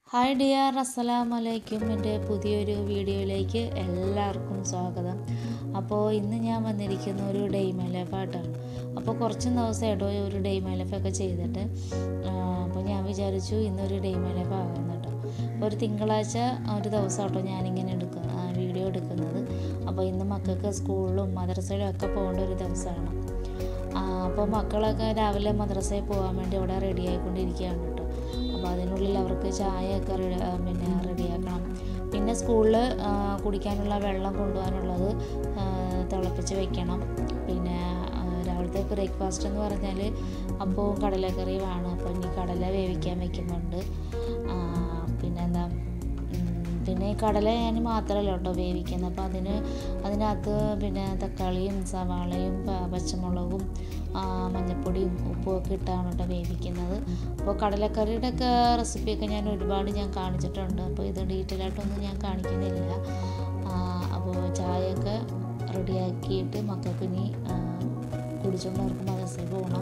hi dear അസ്സലാമു അലൈക്കും എൻ്റെ പുതിയൊരു വീഡിയോയിലേക്ക് എല്ലാവർക്കും സ്വാഗതം അപ്പോൾ ഇന്ന് ഞാൻ വന്നിരിക്കുന്ന ഒരു ഡേ മൈ ലൈഫായിട്ടാണ് അപ്പോൾ കുറച്ച് ദിവസമായിട്ടോ ഒരു ഡേ മൈ ലൈഫൊക്കെ ചെയ്തിട്ട് ആ, അപ്പോൾ ഞാൻ വിചാരിച്ചു ഇന്നൊരു ഡേ മൈ ലൈഫ് ആകുന്നു കേട്ടോ അപ്പോൾ ഒരു തിങ്കളാഴ്ച ഒരു ദിവസം കേട്ടോ ഞാനിങ്ങനെ എടുക്കുന്ന ആ, വീഡിയോ എടുക്കുന്നത് അപ്പോൾ ഇന്ന് മക്കൾക്ക് സ്കൂളിലും മദ്രസയിലും ഒക്കെ പോകേണ്ട ഒരു ദിവസമാണ് ആ, അപ്പോൾ മക്കളൊക്കെ രാവിലെ മദ്രസയിൽ പോകാൻ വേണ്ടി അവിടെ റെഡി ആയിക്കൊണ്ടിരിക്കുകയാണ് കേട്ടോ അപ്പോൾ അതിനുള്ളിൽ അവർക്ക് ചായയൊക്കെ റെഡി ആ, പിന്നെ റെഡിയാക്കണം പിന്നെ സ്കൂളിൽ കുടിക്കാനുള്ള വെള്ളം കൊണ്ടുപോകാനുള്ളത് ആ, തിളപ്പിച്ച് വെക്കണം പിന്നെ ആ, രാവിലത്തെ ബ്രേക്ക്ഫാസ്റ്റ് എന്ന് പറഞ്ഞാൽ അപ്പവും കടലക്കറിയുമാണ് അപ്പോൾ ഇനി കടല വേവിക്കാൻ വെക്കുന്നുണ്ട് ആ, പിന്നെന്താ ഉം, പിന്നെ ഈ കടല ഞാൻ മാത്രമല്ല കേട്ടോ വേവിക്കുന്നത് അപ്പോൾ അതിന് അതിനകത്ത് പിന്നെ തക്കാളിയും സവാളയും പ- പച്ചമുളകും ആ, മഞ്ഞൾപ്പൊടിയും ഉപ്പും ഒക്കെ ഇട്ടാണ് കേട്ടോ വേവിക്കുന്നത് അപ്പോൾ കടലക്കറിയുടെ ഒക്കെ റെസിപ്പിയൊക്കെ ഞാൻ ഒരുപാട് ഞാൻ കാണിച്ചിട്ടുണ്ട് അപ്പോൾ ഇത് ഡീറ്റെയിൽ ആയിട്ടൊന്നും ഞാൻ കാണിക്കുന്നില്ല ആ, അപ്പോൾ ചായയൊക്കെ റെഡിയാക്കിയിട്ട് മക്കൾക്ക് ഇനി ആ, കുടിച്ചുകൊണ്ട് അവർക്ക് മദ്രസയിൽ പോകണം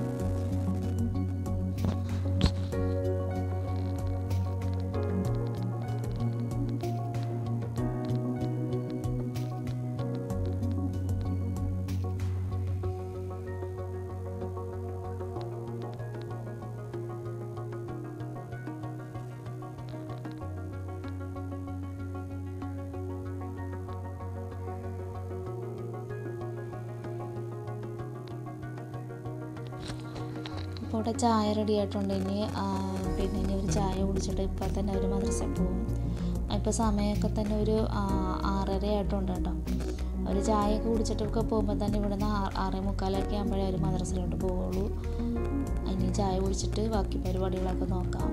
അപ്പോൾ ഇവിടെ ചായ റെഡി ആയിട്ടുണ്ട് ഇനി ആ, പിന്നെ ഇനി ഒരു ചായ കുടിച്ചിട്ട് ഇപ്പം തന്നെ അവർ മദ്രസയിൽ പോകും ഇപ്പോൾ സമയമൊക്കെ തന്നെ ഒരു ആ, ആറര ആയിട്ടുണ്ട് കേട്ടോ അവർ ചായയൊക്കെ കുടിച്ചിട്ടൊക്കെ പോകുമ്പോൾ തന്നെ ഇവിടുന്ന് ആ- ആറേ മുക്കാലൊക്കെ ആകുമ്പോഴേ അവർ മദ്രസയിലോട്ട് പോവുള്ളൂ ഇനി ചായ കുടിച്ചിട്ട് ബാക്കി പരിപാടികളൊക്കെ നോക്കാം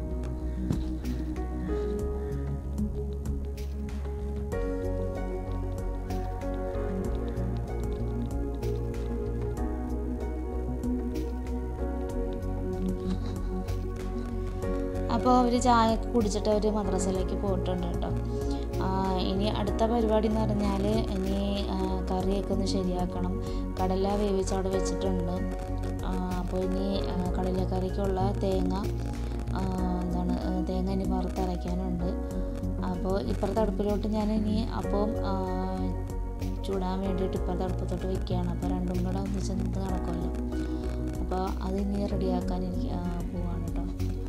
അപ്പോൾ അവർ ചായയൊക്കെ കുടിച്ചിട്ട് അവർ മദ്രസയിലേക്ക് പോയിട്ടുണ്ട് കേട്ടോ ആ, ഇനി അടുത്ത പരിപാടി എന്ന് പറഞ്ഞാൽ ഇനി ആ, കറിയൊക്കെ ഒന്ന് ശരിയാക്കണം കടല വേവിച്ച് അവിടെ വെച്ചിട്ടുണ്ട് ആ, അപ്പോൾ ഇനി ആ, കടലക്കറിക്കുള്ള തേങ്ങ ആ, എന്താണ് ആ, തേങ്ങ ഇനി വറുത്തരയ്ക്കാനുണ്ട് അപ്പോൾ ഇപ്പുറത്തെ അടുപ്പിലോട്ട് ഞാൻ ഇനി അപ്പം ആ, ചൂടാൻ വേണ്ടിയിട്ട് ഇപ്പുറത്തെ അടുപ്പത്തോട്ട് വെക്കുകയാണ് അപ്പോൾ രണ്ടും കൂടെ ഒന്നിച്ച് നിന്ന് നടക്കുമല്ലോ അപ്പോൾ അത് ഇനി റെഡിയാക്കാൻ എനിക്ക് പോവാണ് കേട്ടോ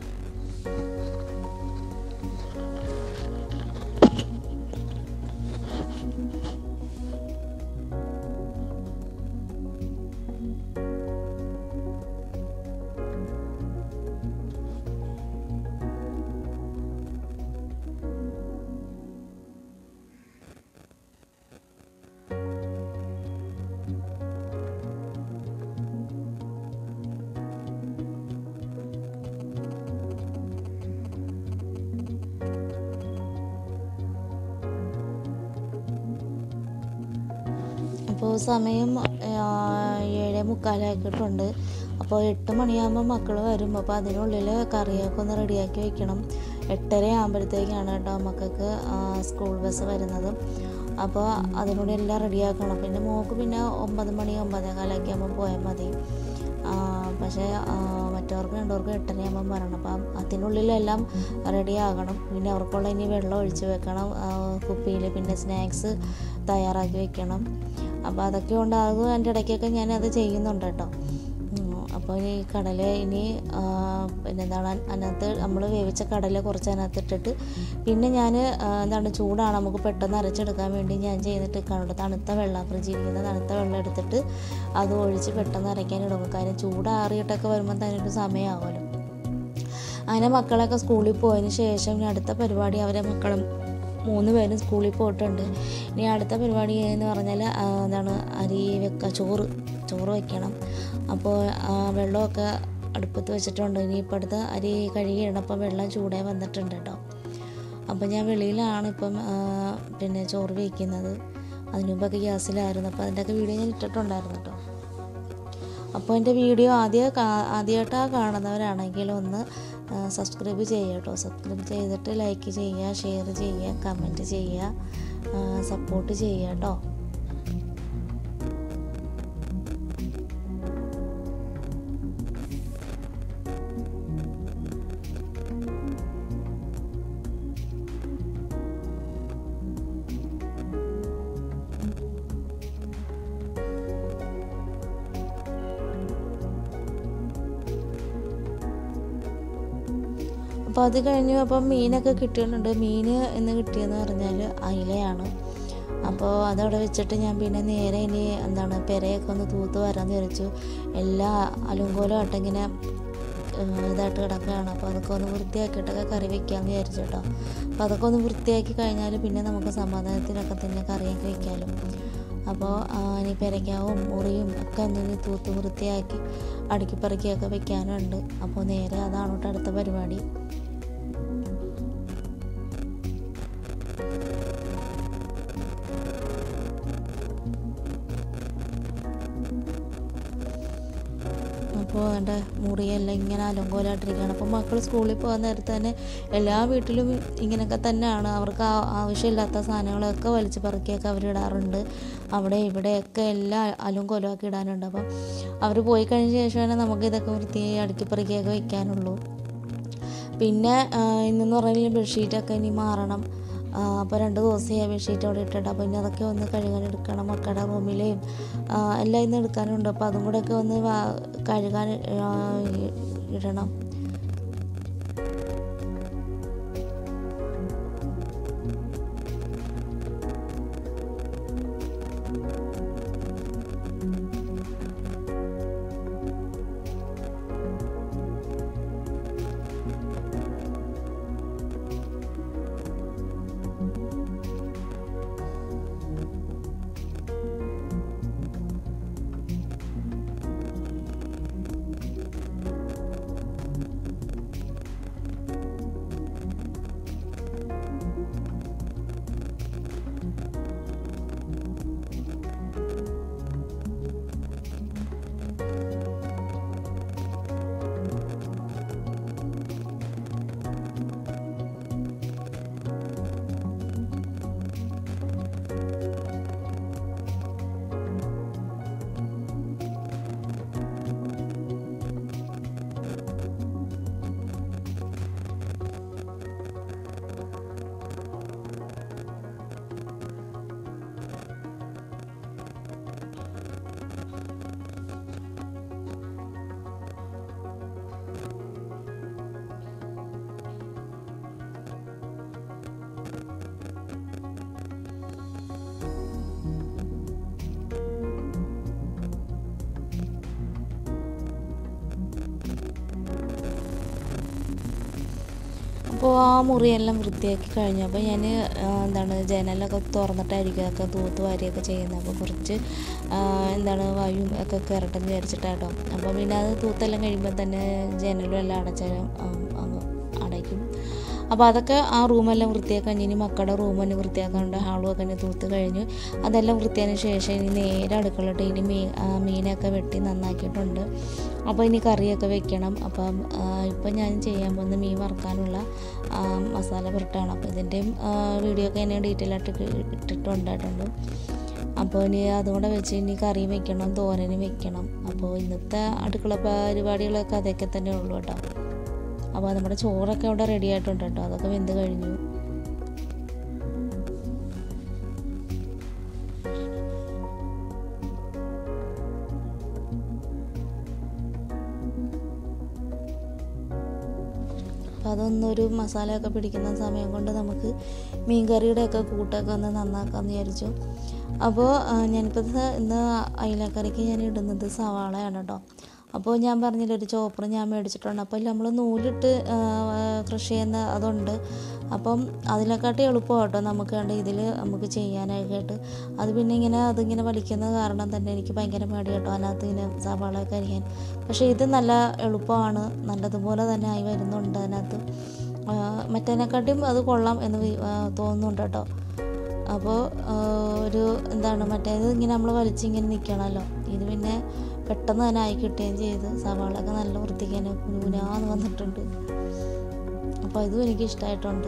അപ്പോൾ സമയം ആ, ഏഴേ മുക്കാലാക്കിയിട്ടുണ്ട് അപ്പോൾ എട്ട് മണിയാകുമ്പോൾ മക്കൾ വരും അപ്പോൾ അതിനുള്ളിൽ കറിയൊക്കെ ഒന്ന് റെഡിയാക്കി വെക്കണം എട്ടര ആകുമ്പോഴത്തേക്കാണ് കേട്ടോ മക്കൾക്ക് ആ, സ്കൂൾ ബസ് വരുന്നത് അപ്പോൾ അതിനുള്ളിൽ എല്ലാം റെഡിയാക്കണം പിന്നെ മോൾക്ക് പിന്നെ ഒമ്പത് മണി ഒമ്പതേ കാലൊക്കെ ആകുമ്പോൾ പോയാൽ മതി ആ, പക്ഷേ ആ, മറ്റവർക്ക് രണ്ടുപേർക്ക് എട്ടരയാകുമ്പം വരണം അപ്പം അതിനുള്ളിലെല്ലാം റെഡി ആകണം പിന്നെ അവർക്കുള്ള ഇനി വെള്ളം ഒഴിച്ച് വെക്കണം കുപ്പിയിൽ പിന്നെ സ്നാക്സ് തയ്യാറാക്കി വെക്കണം അപ്പോൾ അതൊക്കെ ഉണ്ട് അത് എൻ്റെ ഇടയ്ക്കൊക്കെ ഞാൻ അത് ചെയ്യുന്നുണ്ട് കേട്ടോ ഉം, അപ്പോൾ ഈ കടല ഇനി ആ, പിന്നെ എന്താണ് അതിനകത്ത് നമ്മൾ വേവിച്ച കടല കുറച്ച് അതിനകത്ത് ഇട്ടിട്ട് പിന്നെ ഞാൻ എന്താണ് ചൂടാണ് നമുക്ക് പെട്ടെന്ന് അരച്ചെടുക്കാൻ വേണ്ടി ഞാൻ ചെയ്തിട്ട് കാണുന്നുണ്ട് തണുത്ത വെള്ളം ഫ്രിഡ്ജിൽ ഇരിക്കുന്ന തണുത്ത വെള്ളം എടുത്തിട്ട് അത് ഒഴിച്ച് പെട്ടെന്ന് അരയ്ക്കാൻ ഇടും കാര്യം ചൂടാറിയിട്ടൊക്കെ വരുമ്പോൾ തന്നെ ഒരു സമയമാവുമല്ലോ അങ്ങനെ മക്കളൊക്കെ സ്കൂളിൽ പോയതിന് ശേഷം ഇനി അടുത്ത പരിപാടി അവരെ മക്കളും മൂന്ന് പേരും സ്കൂളിൽ പോയിട്ടുണ്ട് ഇനി അടുത്ത പരിപാടി എന്ന് പറഞ്ഞാൽ ആ, എന്താണ് അരി വെക്കുക ചോറ് ചോറ് വെക്കണം അപ്പോൾ ആ, വെള്ളമൊക്കെ അടുപ്പത്ത് വെച്ചിട്ടുണ്ട് ഇനി ഇപ്പോൾ അടുത്ത് അരി കഴുകിയിടണം അപ്പോൾ വെള്ളം ചൂടായി വന്നിട്ടുണ്ട് കേട്ടോ അപ്പോൾ ഞാൻ വെളിയിലാണ് ഇപ്പം ആ, പിന്നെ ചോറ് വയ്ക്കുന്നത് അതിന് മുമ്പൊക്കെ ഗ്യാസിലായിരുന്നു അപ്പോൾ അതിൻ്റെയൊക്കെ വീഡിയോ ഞാൻ ഇട്ടിട്ടുണ്ടായിരുന്നു കേട്ടോ അപ്പോൾ എൻ്റെ വീഡിയോ ആദ്യം ആദ്യമായിട്ടാണ് കാണുന്നവരാണെങ്കിൽ ഒന്ന് സബ്സ്ക്രൈബ് ചെയ്യുക കേട്ടോ സബ്സ്ക്രൈബ് ചെയ്തിട്ട് ലൈക്ക് ചെയ്യുക ഷെയർ ചെയ്യുക കമൻറ്റ് ചെയ്യുക സപ്പോർട്ട് ചെയ്യുക കേട്ടോ അപ്പോൾ അത് കഴിഞ്ഞു അപ്പം മീനൊക്കെ കിട്ടിയിട്ടുണ്ട് മീൻ എന്ന് കിട്ടിയെന്ന് പറഞ്ഞാൽ അയിലയാണ് അപ്പോൾ അതവിടെ വെച്ചിട്ട് ഞാൻ പിന്നെ നേരെ ഇനി എന്താണ് പെരയൊക്കെ ഒന്ന് തൂത്ത് വരാമെന്ന് വിചാരിച്ചു എല്ലാ അലുങ്കോലമായിട്ട് ഇങ്ങനെ ഏഹ്, ഇതായിട്ട് കിടക്കുകയാണ് അപ്പോൾ അതൊക്കെ ഒന്ന് വൃത്തിയാക്കിയിട്ടൊക്കെ കറി വെക്കാമെന്ന് വിചാരിച്ചു കേട്ടോ അപ്പോൾ അതൊക്കെ ഒന്ന് വൃത്തിയാക്കി കഴിഞ്ഞാൽ പിന്നെ നമുക്ക് സമാധാനത്തിലൊക്കെ തന്നെ കറിയൊക്കെ വെക്കാമല്ലോ അപ്പോൾ ആ, ഇനി പെരയ്ക്കാവും മുറിയും ഒക്കെ ഒന്ന് ഇനി തൂത്ത് വൃത്തിയാക്കി അടുക്കി പെറുക്കിയൊക്കെ വെക്കാനുണ്ട് അപ്പോൾ നേരെ അതാണ് കേട്ടോ അടുത്ത പരിപാടി അപ്പോൾ എൻ്റെ മുറിയെല്ലാം ഇങ്ങനെ അലങ്കോലായിട്ടിരിക്കുകയാണ് അപ്പോൾ മക്കൾ സ്കൂളിൽ പോകാൻ നേരത്ത് തന്നെ എല്ലാ വീട്ടിലും ഇങ്ങനെയൊക്കെ തന്നെയാണ് അവർക്ക് ആ- ആവശ്യമില്ലാത്ത സാധനങ്ങളൊക്കെ വലിച്ച് പറക്കിയൊക്കെ അവരിടാറുണ്ട് അവിടെ ഇവിടെയൊക്കെ എല്ലാം അലങ്കോലമാക്കി ഇടാനുണ്ട് അപ്പം അവർ പോയി കഴിഞ്ഞ ശേഷമാണ് നമുക്ക് ഇതൊക്കെ വൃത്തിയായി അടുക്കി പെറുക്കിയൊക്കെ വെക്കാനുള്ളൂ പിന്നെ ആ, ഇന്നെന്ന് പറഞ്ഞാൽ ബെഡ്ഷീറ്റൊക്കെ ഇനി മാറണം അപ്പോൾ രണ്ട് ദിവസമായി ബെഡ്ഷീറ്റ് അവിടെ ഇട്ടിട്ട് അപ്പോൾ ഇനി അതൊക്കെ ഒന്ന് കഴുകാൻ എടുക്കണം മക്കളുടെ റൂമിലെയും ആ, എല്ലാം ഇന്ന് എടുക്കാനുണ്ട് അപ്പോൾ അതും കൂടെയൊക്കെ ഒന്ന് വാ- കഴുകാൻ ആ, ഇ- ഇടണം അപ്പോൾ ആ മുറിയെല്ലാം വൃത്തിയാക്കി കഴിഞ്ഞപ്പോൾ ഞാൻ എന്താണ് ജനലൊക്കെ തുറന്നിട്ടായിരിക്കും അതൊക്കെ തൂത്ത് വാരിയൊക്കെ ചെയ്യുന്നത് അപ്പോൾ കുറച്ച് ആ, എന്താണ് വായും ഒക്കെ കയറട്ടെന്ന് വിചാരിച്ചിട്ടാട്ടോ അപ്പോൾ പിന്നെ അത് തൂത്തെല്ലാം കഴിയുമ്പോൾ തന്നെ ജനലും എല്ലാം അടച്ചാലും അങ്ങ് അടയ്ക്കും അപ്പോൾ അതൊക്കെ ആ റൂമെല്ലാം വൃത്തിയാക്കി കഴിഞ്ഞ് ഇനി മക്കളുടെ റൂം തന്നെ വൃത്തിയാക്കാനുണ്ട് ഹാളും ഒക്കെ തന്നെ തൂത്ത് കഴിഞ്ഞു അതെല്ലാം വൃത്തിയായതിനു ശേഷം ഇനി നേരെ അടുക്കളയിട്ട് ഇനി മീൻ ആ, മീനൊക്കെ വെട്ടി നന്നാക്കിയിട്ടുണ്ട് അപ്പോൾ ഇനി കറിയൊക്കെ വെക്കണം അപ്പം ആ, ഇപ്പം ഞാൻ ചെയ്യാൻ പോകുന്ന മീൻ വറുക്കാനുള്ള ആ, മസാല പുരട്ടാണ് അപ്പോൾ ഇതിൻ്റെയും വീഡിയോ ഒക്കെ ഞാൻ ഡീറ്റെയിൽ ആയിട്ട് ഇട്ട് ഇട്ടിട്ടുണ്ടായിട്ടുണ്ട് അപ്പോൾ ഇനി അതുകൂടെ വെച്ച് ഇനി കറി വെക്കണം തോരനും വെക്കണം അപ്പോൾ ഇന്നത്തെ അടുക്കള പരിപാടികളൊക്കെ അതൊക്കെ തന്നെ ഉള്ളൂ കേട്ടോ അപ്പോൾ നമ്മുടെ ചോറൊക്കെ അവിടെ റെഡി ആയിട്ടുണ്ട് കേട്ടോ അതൊക്കെ വെന്ത് കഴിഞ്ഞു അപ്പോൾ അതൊന്നൊരു മസാലയൊക്കെ പിടിക്കുന്ന സമയം കൊണ്ട് നമുക്ക് മീൻ കറിയുടെയൊക്കെ കൂട്ടൊക്കെ ഒന്ന് നന്നാക്കാമെന്ന് വിചാരിച്ചു അപ്പോൾ ആ, ഞാനിപ്പോൾ ഇത് ഇന്ന് അയിലക്കറിക്ക് ഞാൻ ഇടുന്നത് സവാളയാണ് കേട്ടോ അപ്പോൾ ഞാൻ പറഞ്ഞില്ല ഒരു ചോപ്പർ ഞാൻ മേടിച്ചിട്ടുണ്ട് അപ്പോൾ നമ്മൾ നൂലിട്ട് ആ, കൃഷി ചെയ്യുന്ന അതുണ്ട് അപ്പം അതിനെക്കാട്ടി എളുപ്പം കേട്ടോ നമുക്ക് വേണ്ട ഇതിൽ നമുക്ക് ചെയ്യാനായിട്ട് അത് പിന്നെ ഇങ്ങനെ അതിങ്ങനെ വലിക്കുന്ന കാരണം തന്നെ എനിക്ക് ഭയങ്കര പേടി കേട്ടോ അതിനകത്ത് ഇങ്ങനെ സവാളയൊക്കെ അരിയാൻ പക്ഷേ ഇത് നല്ല എളുപ്പമാണ് നല്ലതുപോലെ തന്നെ ആയി വരുന്നുണ്ട് അതിനകത്ത് ആ, മറ്റേതിനെക്കാട്ടിയും അത് കൊള്ളാം എന്ന് വി- ആ, തോന്നുന്നുണ്ട് കേട്ടോ അപ്പോൾ ഒരു എന്താണ് മറ്റേത് ഇങ്ങനെ നമ്മൾ വലിച്ചിങ്ങനെ നിൽക്കണമല്ലോ ഇത് പിന്നെ പെട്ടെന്ന് തന്നെ ആയി കിട്ടുകയും ചെയ്ത് സവാളയൊക്കെ നല്ല വൃത്തിക്ക് തന്നെ കുനുകുനാന്ന് വന്നിട്ടുണ്ട് അപ്പോൾ ഇതും എനിക്ക് ഇഷ്ടമായിട്ടുണ്ട്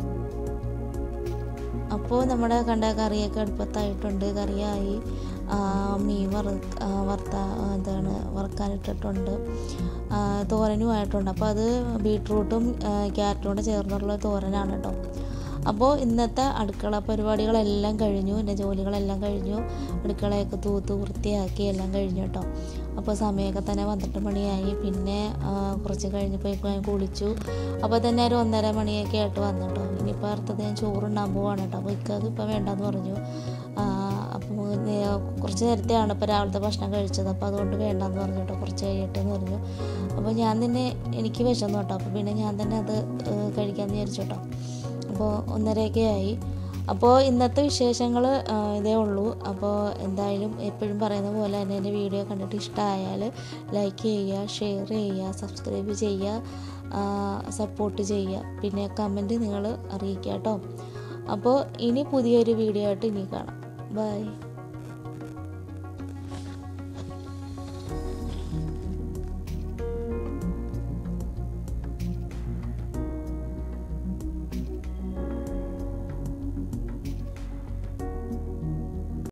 അപ്പോൾ നമ്മുടെ കണ്ട കറിയൊക്കെ അടുപ്പത്തായിട്ടുണ്ട് കറിയായി ആ, മീൻ വറ ആ, വറുത്ത ആ, എന്താണ് വറുക്കാനിട്ടിട്ടുണ്ട് ആ, തോരനും ആയിട്ടുണ്ട് അപ്പോൾ അത് ബീട്രൂട്ടും ആ, ക്യാരറ്റും കൂടെ ചേർന്നുള്ള തോരനാണ് കേട്ടോ അപ്പോൾ ഇന്നത്തെ അടുക്കള പരിപാടികളെല്ലാം കഴിഞ്ഞു എൻ്റെ ജോലികളെല്ലാം കഴിഞ്ഞു അടുക്കളയൊക്കെ തൂത്ത് വൃത്തിയാക്കി എല്ലാം കഴിഞ്ഞു കേട്ടോ അപ്പോൾ സമയമൊക്കെ തന്നെ പന്ത്രണ്ട് മണിയായി പിന്നെ ആ, കുറച്ച് കഴിഞ്ഞപ്പോൾ ഞാൻ കുളിച്ചു അപ്പോൾ തന്നെ ഒരു ഒന്നര മണിയൊക്കെ ആയിട്ട് വന്നു കേട്ടോ ഇനിയിപ്പോൾ അടുത്തത് ഞാൻ ചോറുണ്ടാൻ പോവാണ് കേട്ടോ അപ്പോൾ ഇക്കത് ഇപ്പോൾ വേണ്ടെന്ന് പറഞ്ഞു ആ, അപ്പോൾ നേ- കുറച്ച് നേരത്തെയാണ് ഇപ്പോൾ രാവിലത്തെ ഭക്ഷണം കഴിച്ചത് അപ്പോൾ അതുകൊണ്ട് വേണ്ടെന്ന് പറഞ്ഞു കേട്ടോ കുറച്ച് കഴിയട്ടെ എന്ന് പറഞ്ഞു അപ്പോൾ ഞാൻ തന്നെ എനിക്ക് വിശന്നു കേട്ടോ അപ്പോൾ പിന്നെ ഞാൻ തന്നെ അത് ഏഹ്, കഴിക്കാമെന്ന് വിചാരിച്ചു കേട്ടോ അപ്പോൾ ഒന്നരയൊക്കെ ആയി അപ്പോൾ ഇന്നത്തെ വിശേഷങ്ങൾ ഇതേ ഉള്ളൂ അപ്പോൾ എന്തായാലും എപ്പോഴും പറയുന്ന പോലെ തന്നെ എൻ്റെ വീഡിയോ കണ്ടിട്ട് ഇഷ്ടമായാൽ ലൈക്ക് ചെയ്യുക ഷെയർ ചെയ്യുക സബ്സ്ക്രൈബ് ചെയ്യുക സപ്പോർട്ട് ചെയ്യുക പിന്നെ കമൻറ്റ് നിങ്ങൾ അറിയിക്കുക കേട്ടോ അപ്പോൾ ഇനി പുതിയൊരു വീഡിയോ ആയിട്ട് ഇനി കാണാം ബൈ